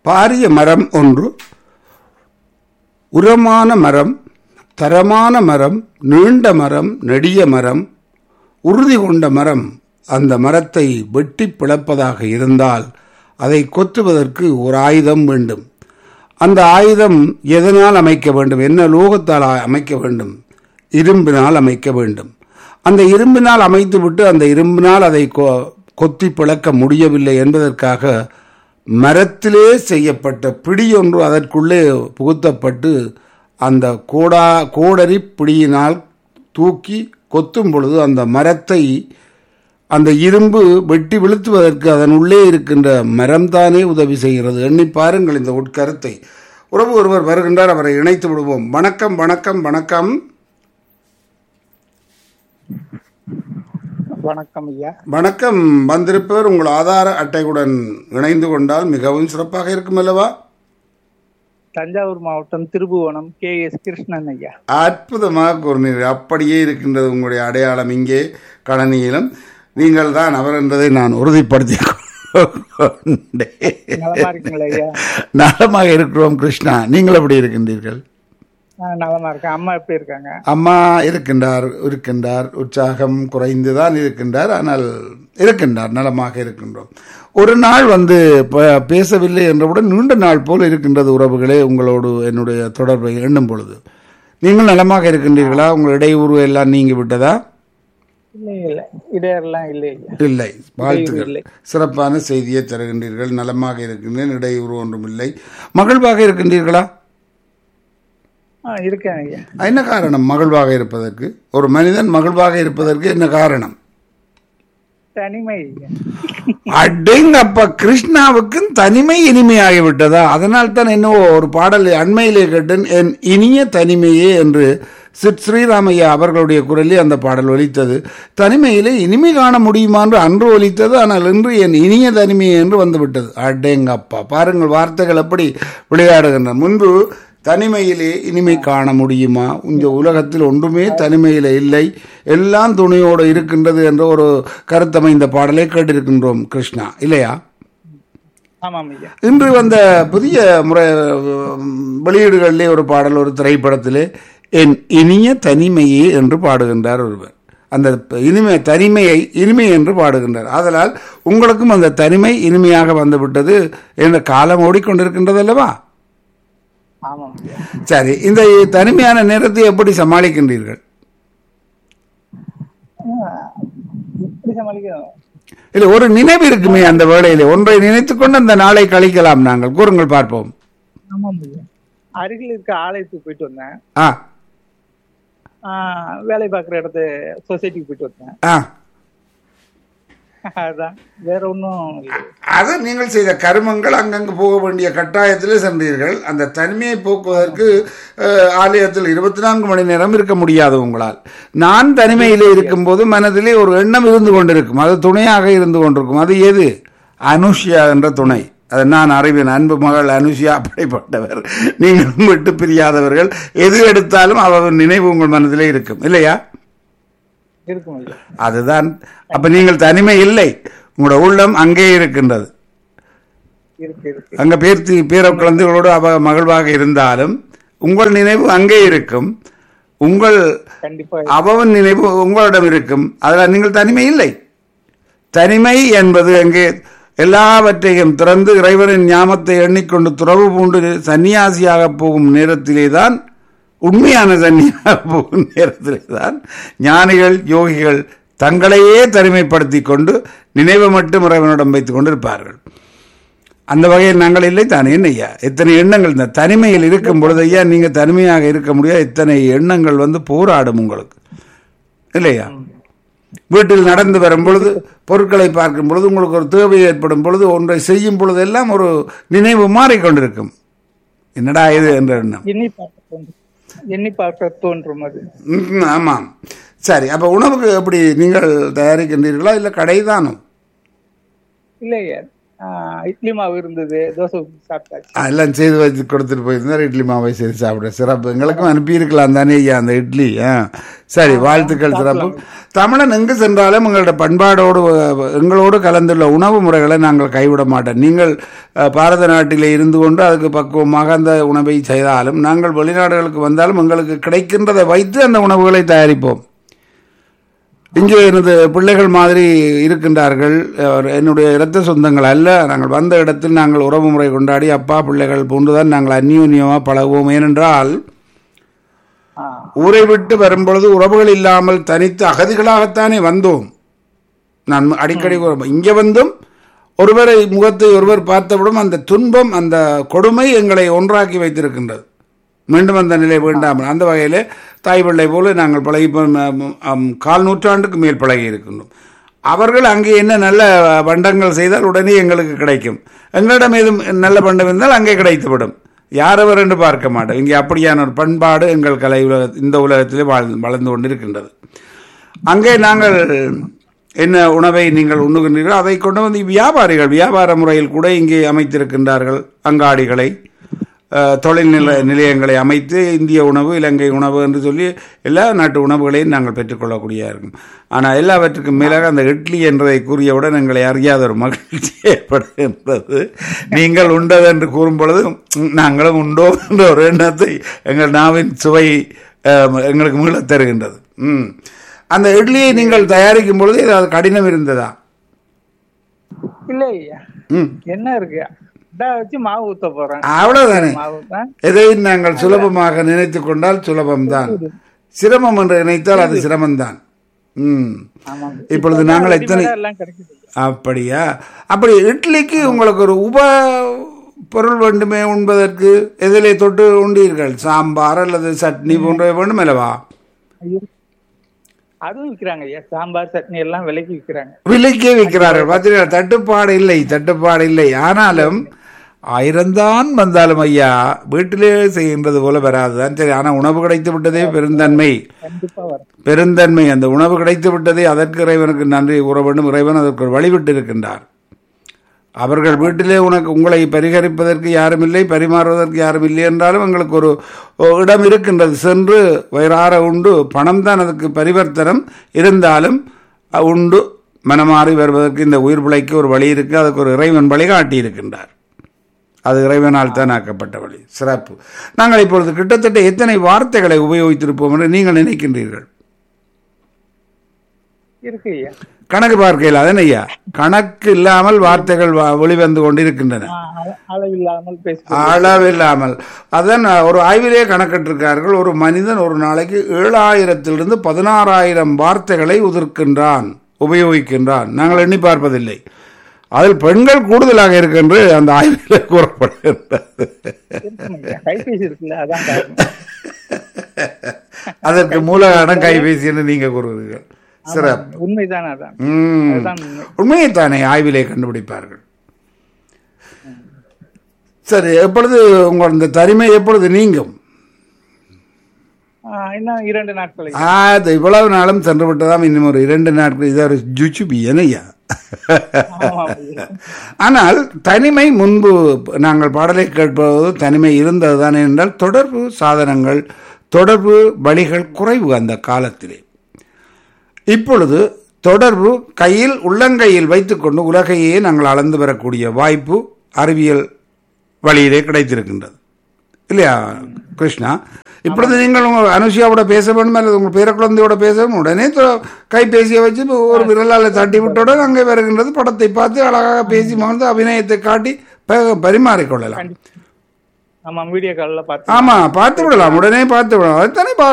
பாரிய மரம் ஒன்று உரமான மரம் தரமான மரம் நீண்ட மரம் நெடிய மரம் உறுதி கொண்ட மரம் அந்த மரத்தை வெட்டி பிளப்பதாக இருந்தால் அதை கொத்துவதற்கு ஒரு ஆயுதம் வேண்டும் அந்த ஆயுதம் எதனால் அமைக்க வேண்டும் என்ன லோகத்தால் அ- அமைக்க வேண்டும் இரும்பினால் அமைக்க வேண்டும் அந்த இரும்பினால் அமைத்துவிட்டு அந்த இரும்பினால் அதை கொ- கொத்தி பிளக்க முடியவில்லை என்பதற்காக மரத்திலே செய்யப்பட்ட பிடி ஒன்று அதற்குள்ளே புகுத்தப்பட்டு அந்த கோடா கோடரி பிடியினால் தூக்கி கொத்தும் பொழுது அந்த மரத்தை அந்த இரும்பு வெட்டி வீழ்த்துவதற்கு அதன் உள்ளே இருக்கின்ற மரம்தானே உதவி செய்கிறது எண்ணி பாருங்கள் இந்த உட்கருத்தை உறவு ஒருவர் வருகின்றார் அவரை இணைத்து விடுவோம் வணக்கம் வணக்கம் வணக்கம் வணக்கம் ஐயா வணக்கம் வந்திருப்பவர் உங்கள் ஆதார அட்டையுடன் இணைந்து கொண்டால் மிகவும் சிறப்பாக இருக்கும் அல்லவா தஞ்சாவூர் மாவட்டம் திருபுவனம் கே எஸ் கிருஷ்ணன் ஐயா அற்புதமாக கூறினீர்கள் அப்படியே இருக்கின்றது உங்களுடைய அடையாளம் இங்கே கழனியிலும் நீங்கள் தான் அவர் என்பதை நான் உறுதிப்படுத்தி கொண்டேன் நலமா இருக்கீங்களா ஐயா நலமாக இருக்கிறோம் கிருஷ்ணா நீங்கள் எப்படி இருக்கின்றீர்கள் நான் நலமா இருக்கேன் அம்மா எப்படி இருக்காங்க அம்மா இருக்கின்றார் இருக்கின்றார் உற்சாகம் குறைந்துதான் இருக்கின்றார் ஆனால் இருக்கின்றார் நலமாக இருக்கின்றோம் ஒரு நாள் வந்து ப- பேசவில்லை என்றவுடன் நீண்ட நாள் போல் இருக்கின்றது உறவுகளே உங்களோடு என்னுடைய தொடர்பை எண்ணும் பொழுது நீங்கள் நலமாக இருக்கின்றீர்களா உங்கள் இடையூறு எல்லாம் நீங்கி விட்டதா இல்லை இல்லை இடையெல்லாம் இல்லை ஐயா இல்லை வாழ்த்துக்கள் இல்லை. சிறப்பான செய்தியை தருகின்றீர்கள் நலமாக இருக்கின்றேன் இடையூறு ஒன்றும் இல்லை மகிழ்வாக இருக்கின்றீர்களா ஆ இருக்கேன் ஐயா என்ன காரணம் மகிழ்வாக இருப்பதற்கு ஒரு மனிதன் மகிழ்வாக இருப்பதற்கு என்ன காரணம் தனிமை ஐயா அடேங்கப்பா கிருஷ்ணாவுக்கும் தனிமை இனிமையாகி விட்டதா அதனால் தான் என்னவோ ஒரு பாடல் அண்மையிலே கேட்டேன் என் இனிய தனிமையே என்று சித் ஸ்ரீராமையா அவர்களுடைய குரலில் அந்த பாடல் ஒலித்தது தனிமையிலே இனிமை காண முடியுமா என்று அன்று ஒலித்தது ஆனால் இன்று என் இனிய தனிமையே என்று வந்துவிட்டது அடேங்கப்பா பாருங்கள் வார்த்தைகள் எப்படி விளையாடுகின்றன முன்பு தனிமையிலே இனிமை காண முடியுமா இந்த உலகத்தில் ஒன்றுமே தனிமையிலே இல்லை எல்லாம் துணையோடு இருக்கின்றது என்ற ஒரு கருத்தமை இந்த பாடலை கேட்டிருக்கின்றோம் கிருஷ்ணா இல்லையா ஆமாம் ஐயா இன்று வந்த புதிய முறை உம், வெளியீடுகளிலே ஒரு பாடல் ஒரு திரைப்படத்திலே என் இனிய தனிமையே என்று பாடுகின்றார் ஒருவர் அந்த இனிமை தனிமையை இனிமை என்று பாடுகின்றார் அதனால் உங்களுக்கும் அந்த தனிமை இனிமையாக வந்துவிட்டது என்ற காலம் ஓடிக்கொண்டிருக்கின்றது அல்லவா ஆமாம் ஐயா சரி இந்த தனிமையான நேரத்தை எப்படி சமாளிக்கின்றீர்கள் ஆ, எப்படி சமாளிக்கணும் இல்லை ஒரு நினைவு இருக்குமே அந்த வேளையிலே ஒன்றை நினைத்துக்கொண்டு அந்த நாளை கழிக்கலாம் நாங்கள் கூறுங்கள் பார்ப்போம் ஆமாம் ஐயா அருகில் இருக்க ஆலயத்துக்கு போயிட்டு வந்தேன் ஆ ஆ, வேலை பார்க்குற இடத்து சொசைட்டிக்கு போயிட்டு வந்தேன் ஆ அதான் வேற ஒன்றும் அது நீங்கள் செய்த கருமங்கள் அங்கங்கு போக வேண்டிய கட்டாயத்தில் சென்றீர்கள் அந்த தனிமையை போக்குவதற்கு அஹ், ஆலயத்தில் இருபத்தி நான்கு மணி நேரம் இருக்க முடியாது உங்களால் நான் தனிமையிலே இருக்கும்போது மனதிலே ஒரு எண்ணம் இருந்து கொண்டிருக்கும் அது துணையாக இருந்து கொண்டிருக்கும் அது எது அனுஷ்யா என்ற துணை அது நான் அறிவேன் அன்பு மகள் அனுஷியா அப்படிப்பட்டவர் நீங்களும் விட்டு பிரியாதவர்கள் எது எடுத்தாலும் அவர் நினைவு உங்கள் மனதிலே இருக்கும் இல்லையா இருக்கும் ஐயா அதுதான் அப்ப நீங்கள் தனிமை இல்லை உங்களோட உள்ளம் அங்கே இருக்கின்றது இருக்கு இருக்கு அங்க பேர்த்தி பேர குழந்தைகளோடு அவ மகிழ்வாக இருந்தாலும் உங்கள் நினைவு அங்கே இருக்கும் உங்கள் கண்டிப்பா அவன் நினைவு உங்களிடம் இருக்கும் அதில் நீங்கள் தனிமை இல்லை தனிமை என்பது அங்கே எல்லாவற்றையும் திறந்து இறைவனின் ஞாபத்தை எண்ணிக்கொண்டு துறவு பூண்டு சன்னியாசியாக போகும் நேரத்திலே தான் உண்மையான சன்னியாக போகும் நேரத்திலே தான் ஞானிகள் யோகிகள் தங்களையே தனிமைப்படுத்தி கொண்டு நினைவு மட்டும் இறைவனிடம் வைத்துக் கொண்டிருப்பார்கள் அந்த வகையில் நாங்கள் இல்லை தானே என்ன ஐயா எத்தனை எண்ணங்கள் இந்த தனிமையில் இருக்கும் பொழுது ஐயா நீங்க தனிமையாக இருக்க முடியாது இத்தனை எண்ணங்கள் வந்து போராடும் உங்களுக்கு இல்லையா வீட்டில் நடந்து வரும் பொழுது பொருட்களை பார்க்கும் பொழுது உங்களுக்கு ஒரு தேவை ஏற்படும் பொழுது ஒன்றை செய்யும் பொழுது எல்லாம் ஒரு நினைவு மாறிக்கொண்டிருக்கும் என்னடா இது என்ற எண்ணம் எண்ணி பார்க்க தோன்றும் எண்ணி பார்க்க தோன்றும் அது ம், ஆமாம் சரி அப்ப உணவுக்கு எப்படி நீங்கள் தயாரிக்கின்றீர்களா இல்ல கடைதானோ இல்லையா ஆஹ் இட்லி மாவு இருந்தது தோசை ஊத்தி சாப்பிட்டாச்சு எல்லாம் செய்து வச்சு கொடுத்துட்டு போயிருந்தார் இட்லி மாவை செய்து சாப்பிட சிறப்பு எங்களுக்கும் அனுப்பியிருக்கலாம் தானே ஐயா அந்த இட்லி ஆ சரி வாழ்த்துக்கள் சிறப்பு தமிழன் எங்கு சென்றாலும் எங்களோட பண்பாடோடு அஹ், எங்களோடு கலந்துள்ள உணவு முறைகளை நாங்கள் கைவிட மாட்டோம் நீங்கள் அஹ், பாரத நாட்டிலே இருந்து கொண்டு அதுக்கு பக்குவமாக அந்த உணவை செய்தாலும் நாங்கள் வெளிநாடுகளுக்கு வந்தாலும் எங்களுக்கு கிடைக்கின்றதை வைத்து அந்த உணவுகளை தயாரிப்போம் இங்கே எனது பிள்ளைகள் மாதிரி இருக்கின்றார்கள் அவர் என்னுடைய இரத்த சொந்தங்கள் அல்ல நாங்கள் வந்த இடத்தில் நாங்கள் உறவு முறை கொண்டாடி அப்பா பிள்ளைகள் போன்றுதான் நாங்கள் அந்யோன்யமாக பழகுவோம் ஏனென்றால் ஆஹ் ஊரை விட்டு வரும்பொழுது உறவுகள் இல்லாமல் தனித்து அகதிகளாகத்தானே வந்தோம் நான் அடிக்கடி கூறுவேன். இங்கே வந்தும் ஒருவரை முகத்தை ஒருவர் பார்த்தவுடன் அந்த துன்பம் அந்த கொடுமை எங்களை ஒன்றாக்கி வைத்திருக்கின்றது மீண்டும் அந்த நிலை வேண்டாமல் அந்த வகையிலே தாய் பிள்ளை போல நாங்கள் பழகி போ- ம், ம், கால் நூற்றாண்டுக்கு மேல் பழகி இருக்கின்றோம் அவர்கள் அங்கே என்ன நல்ல பண்டங்கள் செய்தால் உடனே எங்களுக்கு கிடைக்கும் எங்களிடம் ஏதும் நல்ல பண்டம் இருந்தால் அங்கே கிடைத்துவிடும் யாரவர் என்று பார்க்க மாட்டோம் இங்கே அப்படியான ஒரு பண்பாடு எங்கள் கலை உலக இந்த உலகத்திலே வாழ்ந்து வளர்ந்து கொண்டிருக்கின்றது அங்கே நாங்கள் என்ன உணவை நீங்கள் உண்ணுகின்றீர்கள் அதை கொண்டு வந்து வியாபாரிகள் வியாபார முறையில் கூட இங்கே அமைத்திருக்கின்றார்கள் அங்காடிகளை அஹ், தொழில் நில நிலையங்களை அமைத்து இந்திய உணவு இலங்கை உணவு என்று சொல்லி எல்லா நாட்டு உணவுகளையும் நாங்கள் பெற்றுக்கொள்ளக்கூடிய இருக்கும் ஆனால் எல்லாவற்றுக்கும் மேலாக அந்த இட்லி என்றதை கூறியவுடன் எங்களை அறியாத ஒரு மகிழ்ச்சி ஏற்படுகின்றது நீங்கள் உண்டது என்று கூறும் பொழுது "ம், நாங்களும் உண்டோம் என்ற ஒரு எண்ணத்தை எங்கள் நாவின் சுவை அஹ், எங்களுக்கு மீளத் தருகின்றது ம் அந்த இட்லியை நீங்கள் தயாரிக்கும் பொழுது ஏதாவது கடினம் இருந்ததா இல்ல ஐயா ம் என்ன இருக்கு இதா வச்சு மாவு ஊத்த போறேன் அவ்வளவுதானே மாவு தான் எதையும் நாங்கள் சுலபமாக நினைத்து கொண்டால் சுலபம்தான் சிரமம் என்று நினைத்தால் அது சிரமம்தான் ம் ஆமாங்க இப்பொழுது நாங்கள் எத்தனை ரெடிமேடா எல்லாம் கிடைக்குது அப்படியா அப்படி இட்லிக்கு உங்களுக்கு ஒரு உப பொருள் வேண்டுமே உண்பதற்கு எதிலே தொட்டு உண்டீர்கள் சாம்பார் அல்லது சட்னி போன்றவை வேண்டும் அல்லவா ஐயோ. அதுவும் விக்கிறாங்க ஐயா சாம்பார் சட்னி எல்லாம் விலைக்கு விக்கிறாங்க விலைக்கே விற்கிறார்கள் பார்த்தீங்களா தட்டுப்பாடு இல்லை தட்டுப்பாடு இல்லை ஆனாலும் ஆயிரம்தான் வந்தாலும் ஐயா வீட்டிலே செய்கின்றது போல வராதுதான் சரி ஆனால் உணவு கிடைத்து விட்டதே பெருந்தன்மை கண்டிப்பா வரும் பெருந்தன்மை அந்த உணவு கிடைத்து விட்டதே அதற்கு இறைவனுக்கு நன்றி கூற வேண்டும் இறைவன் அதற்கு ஒரு வழிவிட்டு இருக்கின்றார் அவர்கள் வீட்டிலே உனக்கு உங்களை பரிகரிப்பதற்கு யாரும் இல்லை பரிமாறுவதற்கு யாரும் இல்லை என்றாலும் எங்களுக்கு ஒரு ஒரு இடம் இருக்கின்றது சென்று வயிறார உண்டு பணம் தான் அதுக்கு பரிவர்த்தனம் இருந்தாலும் அ, உண்டு மனமாறி வருவதற்கு இந்த உயிர் பிழைக்கு ஒரு வழி இருக்கு அதுக்கு ஒரு இறைவன் வழி காட்டி இருக்கின்றார் அது இறைவனால் தான் ஆக்கப்பட்ட வழி சிறப்பு நாங்கள் இப்பொழுது கிட்டத்தட்ட எத்தனை வார்த்தைகளை உபயோகித்திருப்போம் என்று நீங்கள் நினைக்கின்றீர்கள் இருக்கு ஐயா கணக்கு பார்க்கையில் அதன் ஐயா கணக்கு இல்லாமல் வார்த்தைகள் வ- வெளிவந்து கொண்டிருக்கின்றன ஆ, அள- அளவில்லாமல் பேச அளவில்லாமல் அதான் ஒரு ஆய்விலே கணக்கிட்டிருக்கார்கள் ஒரு மனிதன் ஒரு நாளைக்கு ஏழாயிரத்திலிருந்து பதினாறாயிரம் வார்த்தைகளை உதிர்க்கின்றான் உபயோகிக்கின்றான் நாங்கள் எண்ணி பார்ப்பதில்லை அதில் பெண்கள் கூடுதலாக இருக்கின்ற அந்த ஆய்வில் கூறப்படுகின்றது இருக்கும் ஐயா. கைபேசி இருக்குல்ல அதான் காரணம் அதற்கு மூலகாரணம் கைபேசி என்று நீங்க கூறுவீர்கள் சிறப்பு உண்மைதான் அதான் ம். அதுதான் உண்மை உண்மையைத்தானே ஆய்விலே கண்டுபிடிப்பார்கள் சரி எப்பொழுது உங்கள் இந்த தனிமை எப்பொழுது நீங்கும் ஆ, இன்னும் இரண்டு நாட்கள் ஐயா. அது இவ்வளவு நாளும் சென்று விட்டதாம் இன்னும் ஒரு இரண்டு நாட்கள் இது ஒரு ஜுச்சுபி என்னையா ஆமாம் ஐயா. ஆனால் தனிமை முன்பு நாங்கள் பாடலை கேட்பது தனிமை இருந்தது தானே என்றால் தொடர்பு சாதனங்கள் தொடர்பு வழிகள் குறைவு அந்த காலத்திலே இப்பொழுது தொடர்பு கையில் உள்ளங்கையில் வைத்துக்கொண்டு உலகையே நாங்கள் அளந்து வரக்கூடிய வாய்ப்பு அறிவியல் வழியிலே கிடைத்திருக்கின்றது இல்லையா கிருஷ்ணா இப்பொழுது நீங்கள் உங்கள் அனுஷியாவோட பேச வேண்டும் அல்லது உங்கள் பேர குழந்தையோட பேச வேண்டும் உடனே தொ- கைபேசியை வச்சு ஒரு விரலால் தட்டி விட்டவுடன் அங்கே வருகின்றது படத்தை பார்த்து அழகாக பேசி மகிழ்ந்து அபிநயத்தை காட்டி ப- பரிமாறிக்கொள்ளலாம் ஆமாம் வீடியோ காலில் பார்த்து ஆமா பார்த்து விடலாம் உடனே பார்த்து விடலாம் அதுதானே பா